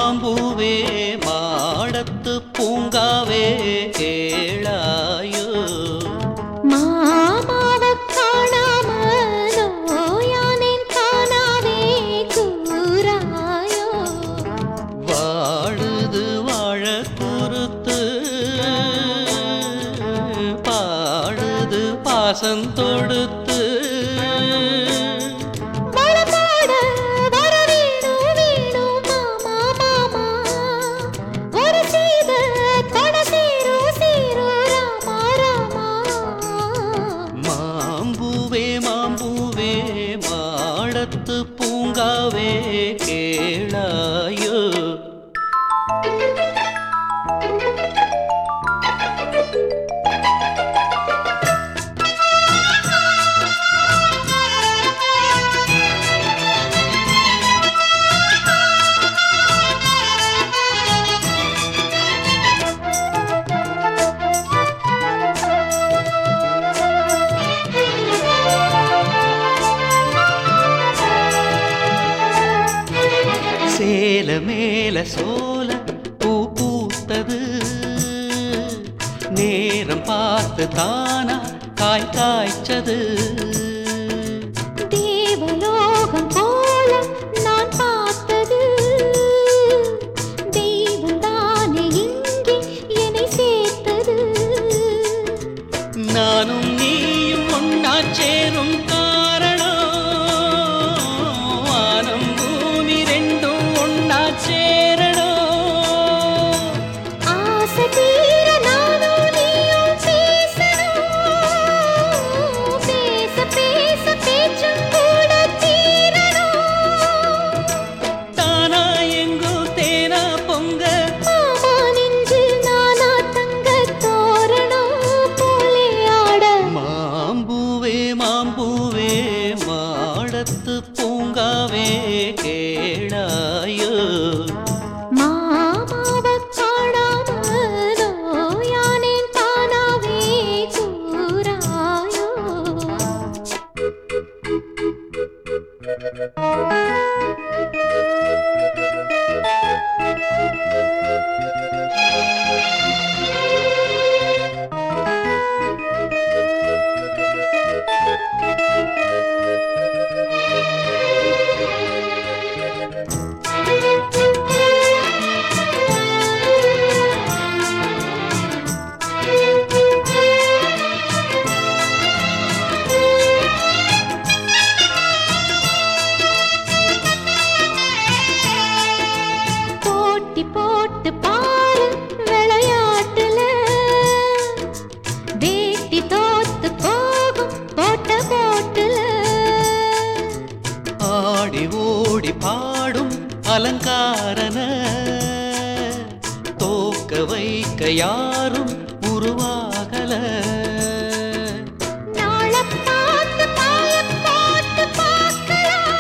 மாம்பூவே மாடத்து பூங்காவே கேளாயோ மாமாவக் காணாம நோயானேன் காணாதே கூறாயோ வாழுது வாழ பொறுத்து பாடுது பாசம் தொடுத்து வளபாட வர வேணும் வேணும் மாமா மாமா ஒரு சீத தொட சீரோ சீரோ ராமா ராமா மாம்பூவே மாம்பூவே மாடத்து பூங்காவே கேளாயோ சேல மேல சோல பூ பூத்தது நேரம் பார்த்து தானா காய் காய்ச்சது தேவலோகம் போல நான் பார்த்தது தெய்வம் தானே இங்கே என்னை சேர்த்தது நானும் நீயும் ஒன்னா சேரும் காரணம் வானம் பூமி ரெண்டும் ஒன்னா சேரணும் ஆசை தீர நானும் நீயும் பேசணும் பேச பேச பேச்சும் கூட தீரணும் தானா எங்கோ தேனா பொங்க மாமா நெஞ்சில் நானா தங்கத் தோரணம் போலே ஆட மாம்பூவே மாம்பூவே மாடத்து பூங்காவே கேளாயோ மாமாவக் காணாம நோயானேன் தானாவே கூறாயோ போட்டி போட்டு பாரு விளையாட்டுல வேட்டி தோத்து போகும் போட்ட போட்டுல ஆடி ஓடி பாடும் அலங்காரன தோக்க வைக்க யாரும் உருவாகல நாளப் பார்த்து பாயப் போட்டு பார்க்கலாம்.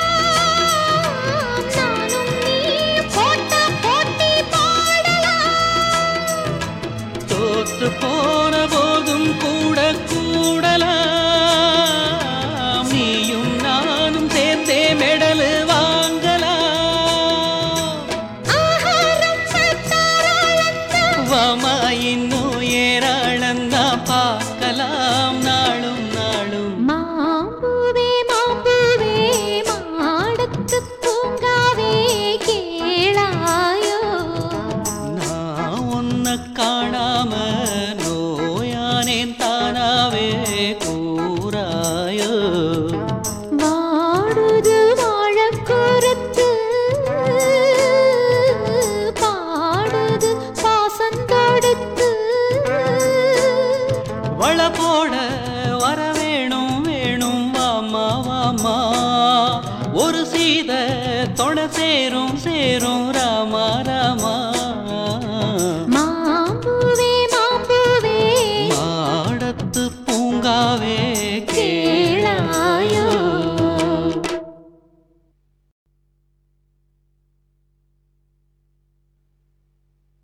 நானும் நீயும் போட்டா போட்டி போடலாம். தோத்து போன போதும் கூட கூடலாம் நீயும் நானும் சேர்ந்தே மெடலு வாங்கலாம் ஆகாரம் சத்தாராளந்தான். வாமா இன்னும் ஏராளந்தான் பார்க்கலாம் நாளும் நாளும் மாம்பூவே மாம்பூவே மாடத்துப் பூங்காவே கேளாயோ நான் உன்னை காண